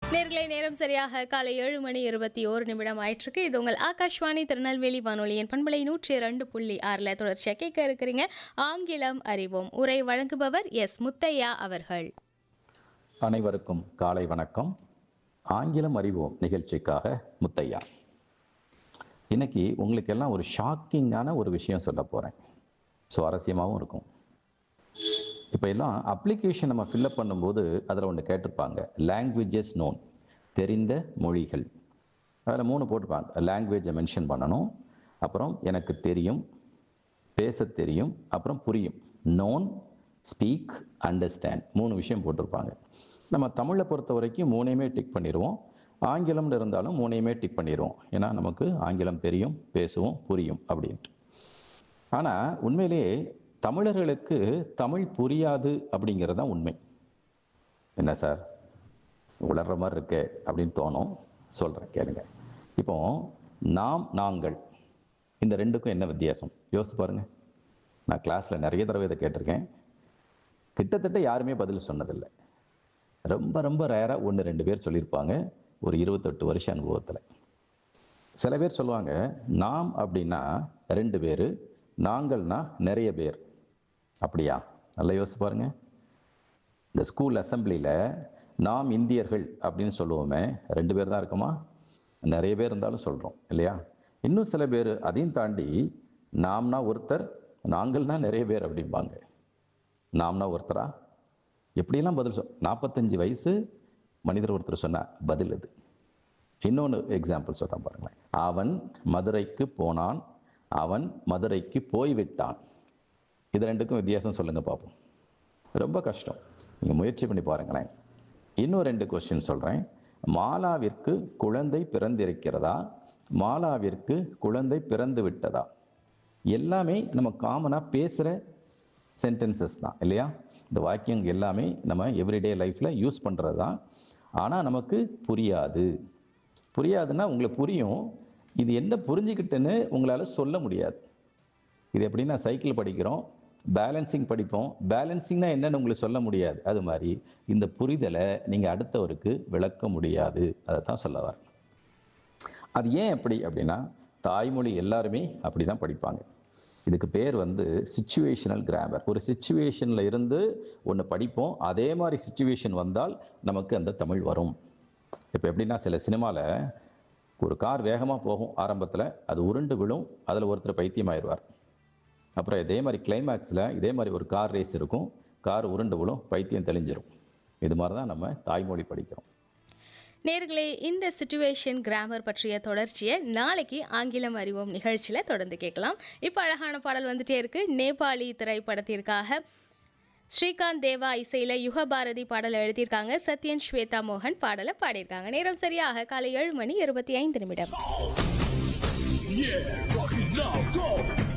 நேர்களை நேரம் சரியாக காலை ஏழு மணி இருபத்தி ஓரு நிமிடம் ஆயிற்றுக்கு இது உங்கள் ஆகாஷ்வாணி திருநெல்வேலி வானொலியின் பண்பலை நூற்றி ரெண்டு புள்ளி ஆறில் தொடர்ச்சியாக கேட்க இருக்கிறீங்க ஆங்கிலம் அறிவோம் உரை வழங்குபவர் எஸ் முத்தையா அவர்கள் அனைவருக்கும் காலை வணக்கம் ஆங்கிலம் அறிவோம் நிகழ்ச்சிக்காக முத்தையா இன்னைக்கு உங்களுக்கு எல்லாம் ஒரு ஷாக்கிங்கான ஒரு விஷயம் சொல்ல போகிறேன் சுவாரஸ்யமாகவும் இருக்கும் இப்போ எல்லாம் அப்ளிகேஷன் நம்ம ஃபில்அப் பண்ணும்போது அதில் ஒன்று கேட்டிருப்பாங்க லாங்குவேஜஸ் நோன் தெரிந்த மொழிகள் அதில் மூணு போட்டிருப்பாங்க லாங்குவேஜை மென்ஷன் பண்ணணும் அப்புறம் எனக்கு தெரியும் பேச தெரியும் அப்புறம் புரியும் நோன் ஸ்பீக் அண்டர்ஸ்டாண்ட் மூணு விஷயம் போட்டிருப்பாங்க நம்ம தமிழை பொறுத்த வரைக்கும் மூணையுமே டிக் பண்ணிடுவோம் ஆங்கிலம்னு இருந்தாலும் மூணையுமே டிக் பண்ணிடுவோம் ஏன்னா நமக்கு ஆங்கிலம் தெரியும் பேசுவோம் புரியும் அப்படின்ட்டு ஆனால் உண்மையிலேயே தமிழர்களுக்கு தமிழ் புரியாது அப்படிங்கிறது தான் உண்மை என்ன சார் உளர்ற மாதிரி இருக்கே அப்படின்னு தோணும் சொல்கிறேன் கேளுங்க இப்போ நாம் நாங்கள் இந்த ரெண்டுக்கும் என்ன வித்தியாசம் யோசித்து பாருங்க நான் கிளாஸில் நிறைய தடவை இதை கேட்டிருக்கேன் கிட்டத்தட்ட யாருமே பதில் சொன்னதில்லை ரொம்ப ரொம்ப ரேராக ஒன்று ரெண்டு பேர் சொல்லியிருப்பாங்க ஒரு இருபத்தெட்டு வருஷ அனுபவத்தில் சில பேர் சொல்லுவாங்க நாம் அப்படின்னா ரெண்டு பேர் நாங்கள்னா நிறைய பேர் அப்படியா நல்லா யோசிச்சு பாருங்க இந்த ஸ்கூல் அசம்பிளியில் நாம் இந்தியர்கள் அப்படின்னு சொல்லுவோமே ரெண்டு பேர் தான் இருக்கோமா நிறைய பேர் இருந்தாலும் சொல்கிறோம் இல்லையா இன்னும் சில பேர் அதையும் தாண்டி நாம்னா ஒருத்தர் நாங்கள்னா நிறைய பேர் அப்படிம்பாங்க நாம்னா ஒருத்தரா எப்படியெல்லாம் பதில் சொல் நாற்பத்தஞ்சு வயசு மனிதர் ஒருத்தர் சொன்ன பதில் இது இன்னொன்று எக்ஸாம்பிள் சொல்கிறேன் பாருங்களேன் அவன் மதுரைக்கு போனான் அவன் மதுரைக்கு போய்விட்டான் இது ரெண்டுக்கும் வித்தியாசம் சொல்லுங்கள் பார்ப்போம் ரொம்ப கஷ்டம் நீங்கள் முயற்சி பண்ணி பாருங்களேன் இன்னும் ரெண்டு கொஸ்டின் சொல்கிறேன் மாலாவிற்கு குழந்தை பிறந்திருக்கிறதா மாலாவிற்கு குழந்தை பிறந்து விட்டதா எல்லாமே நம்ம காமனாக பேசுகிற சென்டென்சஸ் தான் இல்லையா இந்த வாக்கியம் எல்லாமே நம்ம எவ்ரிடே லைஃப்பில் யூஸ் பண்ணுறது தான் ஆனால் நமக்கு புரியாது புரியாதுன்னா உங்களுக்கு புரியும் இது என்ன புரிஞ்சுக்கிட்டுன்னு உங்களால் சொல்ல முடியாது இது எப்படின்னா சைக்கிள் படிக்கிறோம் பேலன்சிங் படிப்போம் பேலன்சிங்னா என்னன்னு உங்களுக்கு சொல்ல முடியாது அது மாதிரி இந்த புரிதலை நீங்கள் அடுத்தவருக்கு விளக்க முடியாது அதை தான் சொல்ல வரேன் அது ஏன் எப்படி அப்படின்னா தாய்மொழி எல்லாருமே அப்படி தான் படிப்பாங்க இதுக்கு பேர் வந்து சுச்சுவேஷனல் கிராமர் ஒரு சுச்சுவேஷனில் இருந்து ஒன்று படிப்போம் அதே மாதிரி சுச்சுவேஷன் வந்தால் நமக்கு அந்த தமிழ் வரும் இப்போ எப்படின்னா சில சினிமாவில் ஒரு கார் வேகமாக போகும் ஆரம்பத்தில் அது உருண்டு விழும் அதில் ஒருத்தர் பைத்தியமாயிடுவார் அப்புறம் இதே மாதிரி கிளைமேக்ஸில் இதே மாதிரி ஒரு கார் ரேஸ் இருக்கும் கார் உருண்டு விழும் பைத்தியம் தெளிஞ்சிரும் இது மாதிரி தான் நம்ம தாய்மொழி படிக்கிறோம் நேர்களே இந்த சிச்சுவேஷன் கிராமர் பற்றிய தொடர்ச்சியை நாளைக்கு ஆங்கிலம் அறிவோம் நிகழ்ச்சியில் தொடர்ந்து கேட்கலாம் இப்போ அழகான பாடல் வந்துட்டே இருக்கு நேபாளி திரைப்படத்திற்காக ஸ்ரீகாந்த் தேவா இசையில் யுகபாரதி பாடல் எழுதியிருக்காங்க சத்யன் ஸ்வேதா மோகன் பாடலை பாடியிருக்காங்க நேரம் சரியாக காலை ஏழு மணி இருபத்தி ஐந்து நிமிடம் Yeah, rock it now, go!